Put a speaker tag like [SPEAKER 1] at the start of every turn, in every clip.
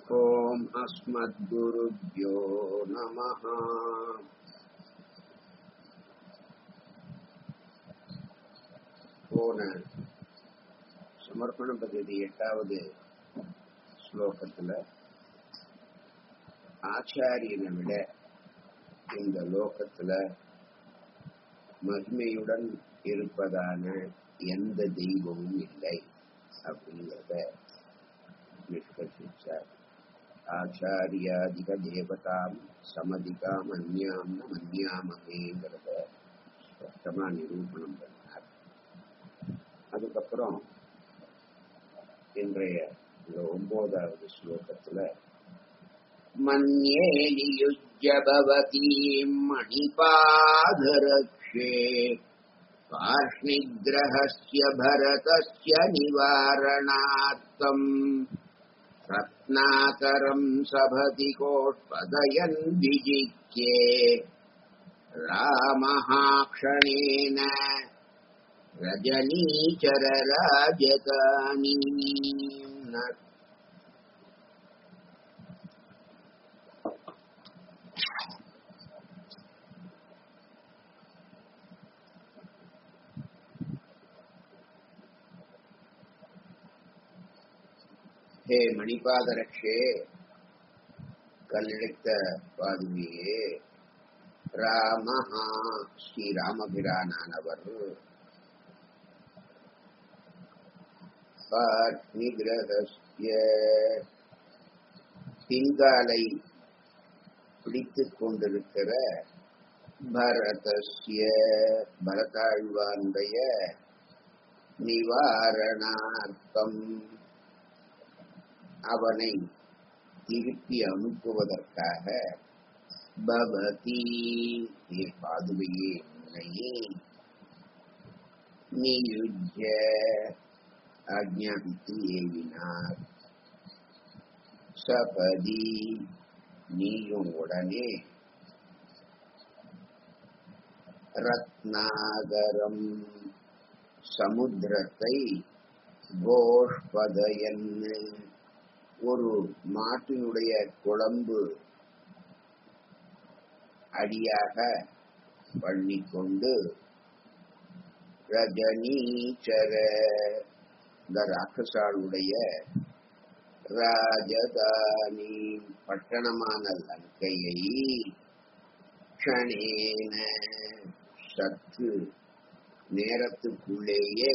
[SPEAKER 1] ॐ अस्मद्गुरुभ्यो नमः போன சமர்ப்பண பகுதி எட்டாவது ஸ்லோகத்துல ஆச்சாரியனை விட இந்த லோகத்துல மகிமையுடன் இருப்பதான எந்த தெய்வமும் இல்லை அப்படிங்கிறத நிஷ்கர்ஷிச்சார் ஆச்சாரியாதிக தேவதாம் சமதிகாம் அந்யாம் ந மன்யாமகேங்கிறத ஸ்பஷ்டமா நிரூபணம் பண்ணார் அதுக்கப்புறம் இன்றைய இந்த ஒன்பதாவது ஸ்லோகத்துல மன்யே நியுஜ்ய பவதீம் மணிபாதரக்ஷே पार्ष्णिग्रहस्य भरतस्य निवारणार्थम् रत्नाकरम् सभति कोट्पदयन् विजिज्ञे रामः क्षणेन रजनीचरराजतानीम् ஹே மணிபாதரக்ஷே கல்லெடுத்த பாதுமியே ராமஹா ஸ்ரீராமபிரானானவர் நிகிரகஸ்ய பிங்காலை பிடித்துக் கொண்டிருக்கிற பரதஸ்ய பரதாழ்வானுடைய நிவாரணார்த்தம் அவனை திருப்பி அனுப்புவதற்காக பவதி பாதுவையே உன்னையே நியுஜ்ய ஆஜ்ஞாபித்து ஏவினார் சபதி நீயும் உடனே ரத்னாகரம் சமுத்திரத்தை கோஷ்பதயன் ஒரு மாட்டினுடைய குழம்பு அடியாக பண்ணிக்கொண்டு ரஜனீச்சர இந்த ராட்சசாளுடைய ராஜதானி பட்டணமான லங்கையை க்ஷணேன சற்று நேரத்துக்குள்ளேயே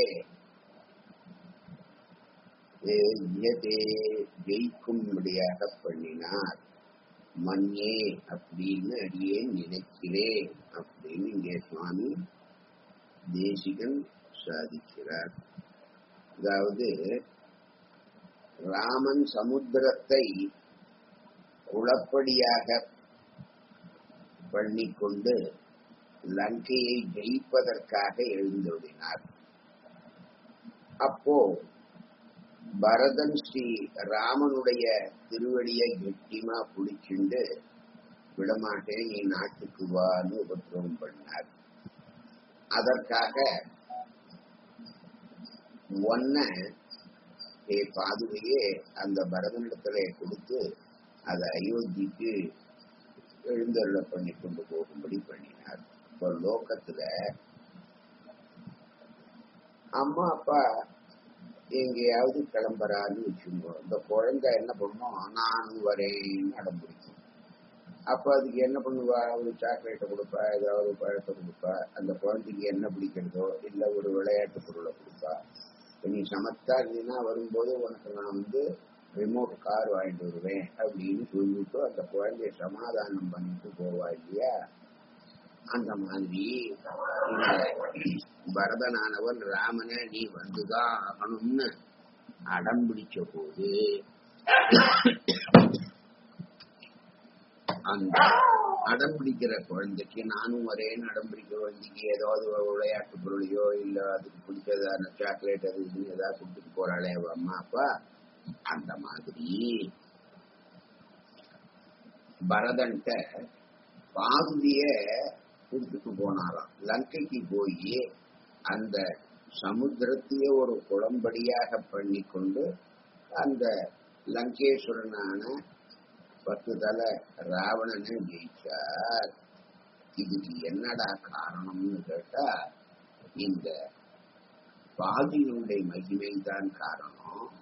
[SPEAKER 1] ஜெயிக்கும்படியாக பண்ணினார் மண்ணே அப்படின்னு அடியே நினைக்கிறேன் அப்படின்னு இங்கே சுவாமி தேசிகன் சாதிக்கிறார் அதாவது ராமன் சமுத்திரத்தை குளப்படியாக பண்ணிக்கொண்டு லங்கையை ஜெயிப்பதற்காக எழுந்தொழினார் அப்போ பரதன் ஸ்ரீ ராமனுடைய திருவடியை கெட்டிமா புடிச்சுண்டு விடமாட்டேன் நீ நாட்டுக்கு வான்னு உபத்திரவம் பண்ணார் அதற்காக ஒன்ன ஏ பாதுகையே அந்த பரதனிடத்துல கொடுத்து அதை அயோத்திக்கு எழுந்தருள பண்ணி கொண்டு போகும்படி பண்ணினார் இப்போ லோகத்துல அம்மா அப்பா எங்கேயாவது கிளம்புறான்னு வச்சுக்கோ இந்த குழந்தை என்ன பண்ணும் நானும் வரேன்னு அடம் பிடிக்கும் அப்ப அதுக்கு என்ன பண்ணுவா ஒரு சாக்லேட்டை கொடுப்பா ஏதாவது ஒரு பழத்தை கொடுப்பா அந்த குழந்தைக்கு என்ன பிடிக்கிறதோ இல்ல ஒரு விளையாட்டு பொருளை கொடுப்பா நீ சமத்தா இருந்தீங்கன்னா வரும்போது உனக்கு நான் வந்து ரிமோட் கார் வாங்கிட்டு வருவேன் அப்படின்னு சொல்லிட்டு அந்த குழந்தைய சமாதானம் பண்ணிட்டு போவா இல்லையா அந்த மாதிரி பரதனானவன் ராமனை நீ வந்துதான் ஆகணும்னு அடம் பிடிச்ச போது அந்த அடம் பிடிக்கிற குழந்தைக்கு நானும் வரேன்னு அடம் பிடிக்கிற குழந்தைக்கு ஏதாவது ஒரு விளையாட்டு பொருளையோ இல்ல அதுக்கு பிடிச்சதான சாக்லேட் அது இதுன்னு ஏதாவது கொடுத்துட்டு போறாளே அவ அம்மா அப்பா அந்த மாதிரி பரதன்ட்ட பாதுவிய கொடுத்துட்டு போனாராம் லங்கைக்கு போய் அந்த சமுத்திரத்தையே ஒரு குளம்படியாக பண்ணி கொண்டு அந்த லங்கேஸ்வரனான பத்து தலை ராவணனை ஜெயிச்சார் இதுக்கு என்னடா காரணம்னு கேட்டா இந்த பாதியினுடைய மகிமை தான் காரணம்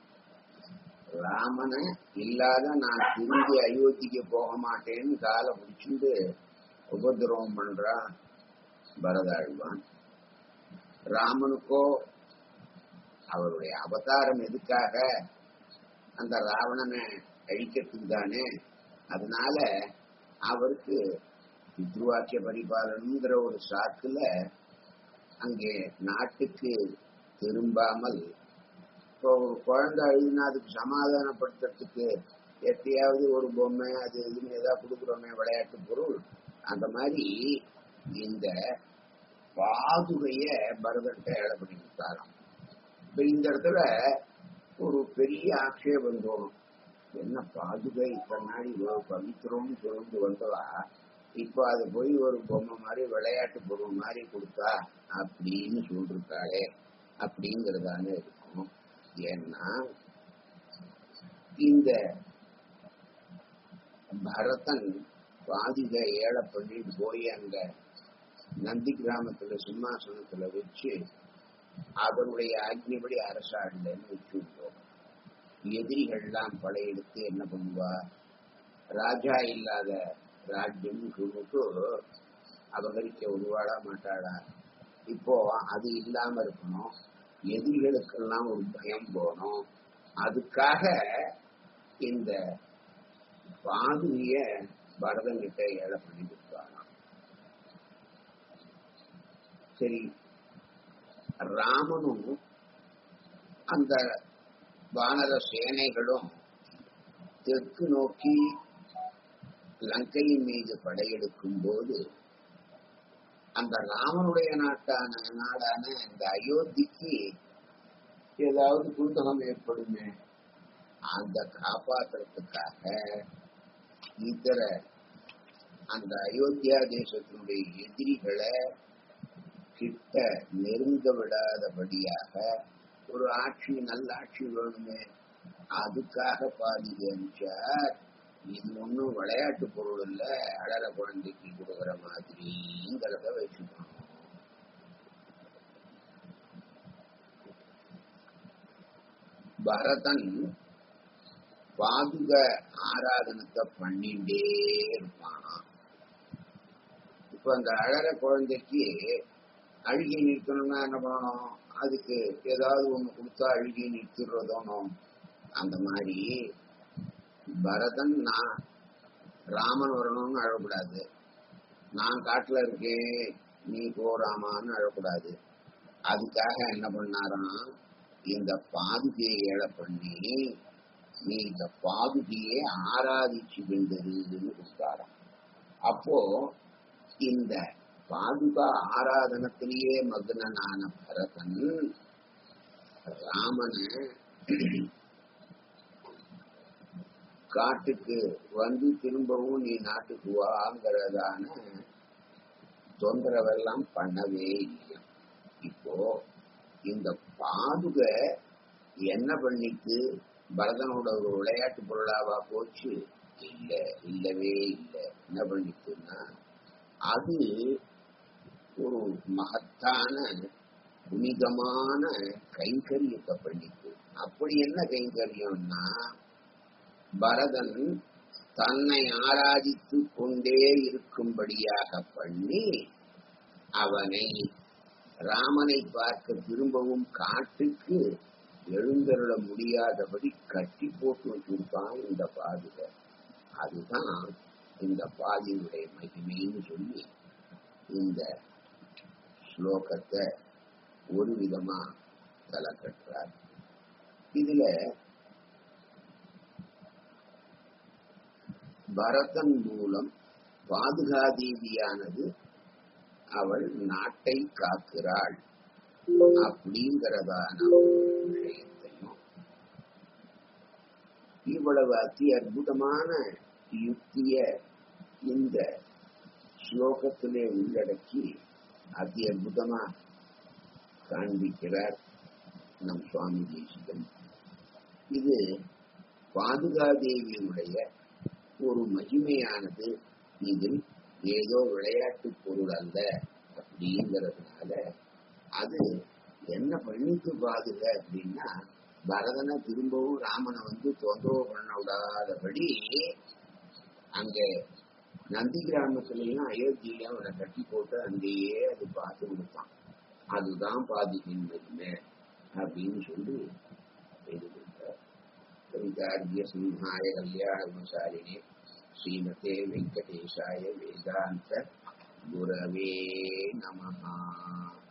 [SPEAKER 1] ராமனை இல்லாத நான் திரும்பி அயோத்திக்கு போக மாட்டேன்னு காலை பிடிச்சிட்டு உபதிரவம் பண்றான் பரதாழ்வான் ராமனுக்கோ அவருடைய அவதாரம் எதுக்காக அந்த ராவணனை அழிக்கிறதுக்கு தானே அதனால அவருக்கு பித்ருவாக்கிய பரிபாலனங்கிற ஒரு சாக்குல அங்கே நாட்டுக்கு திரும்பாமல் இப்போ ஒரு குழந்தை அழுதுனா அதுக்கு சமாதானப்படுத்துறதுக்கு எத்தையாவது ஒரு பொம்மை அது இதுன்னு ஏதாவது கொடுக்குறோமே விளையாட்டு பொருள் அந்த மாதிரி இந்த பாதுகைய பரதத்தை ஏழை பண்ணி கொடுத்தாராம் இப்ப இந்த இடத்துல ஒரு பெரிய ஆட்சேபம் தோணும் என்ன பாதுகை இத்தனை நாள் இவ்வளவு பவித்திரம்னு சொல்லிட்டு வந்தவா இப்போ அது போய் ஒரு பொம்மை மாதிரி விளையாட்டு பொருள் மாதிரி கொடுத்தா அப்படின்னு சொல்லிருக்காளே அப்படிங்கறதான இருக்கும் ஏன்னா இந்த பரதன் பாதிக ஏழை பண்ணிட்டு போய் அங்க நந்தி கிராமத்துல சிம்மாசனத்துல வச்சு அவருடைய ஆக்னிபடி அரசாண்டன்னு வச்சுட்டோம் எதிரிகள்லாம் படையெடுத்து என்ன பண்ணுவா ராஜா இல்லாத ராஜ்யம் சொல்லிட்டு அபகரிக்க உருவாட மாட்டாளா இப்போ அது இல்லாம இருக்கணும் எதிரிகளுக்கெல்லாம் ஒரு பயம் போகணும் அதுக்காக இந்த பாதுகிய பரதங்கிட்ட ஏழை பண்ணி கொடுத்தாராம் சரி ராமனும் அந்த வானர சேனைகளும் தெற்கு நோக்கி லங்கையின் மீது படையெடுக்கும் போது அந்த ராமனுடைய நாட்டான நாடான இந்த அயோத்திக்கு ஏதாவது குந்தகம் ஏற்படுமே அந்த காப்பாற்றுறதுக்காக இதர அந்த அயோத்தியா தேசத்தினுடைய எதிரிகளை கிட்ட நெருங்க விடாதபடியாக ஒரு ஆட்சி நல்ல ஆட்சி வேணுமே அதுக்காக பாதி அனுப்பிச்சார் இது ஒன்றும் விளையாட்டு பொருள் இல்ல அழற குழந்தைக்கு கொடுக்குற மாதிரிங்கிறத வச்சுக்கணும் பரதன் பாதுக ஆராதனத்தை பண்ணிட்டே இருப்பானா இப்ப அந்த அழற குழந்தைக்கு அழுகி நிறுத்தணும்னா என்ன பண்ணணும் அதுக்கு ஏதாவது ஒண்ணு கொடுத்தா அழுகி நிறுத்திடுறதோனும் அந்த மாதிரி பரதன் நான் ராமன் வரணும்னு அழக்கூடாது நான் காட்டுல இருக்கேன் நீ போ ராமான்னு அழக்கூடாது அதுக்காக என்ன பண்ணாராம் இந்த பாதுகையை ஏழை பண்ணி நீ இந்த பாதுகையை ஆராதிச்சு வெந்தருன்னு கொடுத்தாராம் அப்போ இந்த பாதுகா ஆராதனத்திலேயே மக்னனான பரதன் ராமனை காட்டுக்கு வந்து திரும்பவும் நீ நாட்டுக்கு வாங்கிறதான தொந்தரவெல்லாம் பண்ணவே இல்லை இப்போ இந்த பாதுக என்ன பண்ணிட்டு பரதனோட ஒரு விளையாட்டு பொருளாவா போச்சு இல்ல இல்லவே இல்லை என்ன பண்ணிட்டுன்னா அது ஒரு மகத்தான புனிதமான கைங்கரியத்தை பண்ணிட்டு அப்படி என்ன கைங்கரியம்னா பரதன் தன்னை ஆராதித்து கொண்டே இருக்கும்படியாக பண்ணி அவனை ராமனை பார்க்க திரும்பவும் காட்டுக்கு எழுந்தருள முடியாதபடி கட்டி போட்டு வச்சிருக்கான் இந்த பாதுகை அதுதான் இந்த பாதியினுடைய மகிமைன்னு சொல்லி இந்த ஸ்லோகத்தை ஒரு விதமா தலை கட்டுறார் இதுல பரதன் மூலம் பாதுகாதேவியானது அவள் நாட்டை காக்கிறாள் அப்படிங்கிறதான விஷயத்தையும் இவ்வளவு அதி அற்புதமான யுக்திய இந்த ஸ்லோகத்திலே உள்ளடக்கி அதி அற்புதமா காண்பிக்கிறார் நம் சுவாமி தேசிகன் இது பாதுகாதேவியினுடைய ஒரு மகிமையானது இதில் ஏதோ விளையாட்டு பொருள் அல்ல அப்படிங்கிறதுனால அது என்ன பண்ணிட்டு பாதுக அப்படின்னா பரதனை திரும்பவும் ராமனை வந்து தொந்தரவு பண்ண விடாதபடி அங்க நந்தி கிராமத்திலையும் அயோத்தியிலையும் அவனை கட்டி போட்டு அங்கேயே அது பார்த்து கொடுத்தான் அதுதான் பாதிக்கின் மகிமை அப்படின்னு சொல்லி இது கொடுத்தார் கவிதார்ய சிம்ஹாய கல்யாண குணசாலினே ஸ்ரீமதே வெங்கடேஷாய வேதாந்த குரவே நமஹா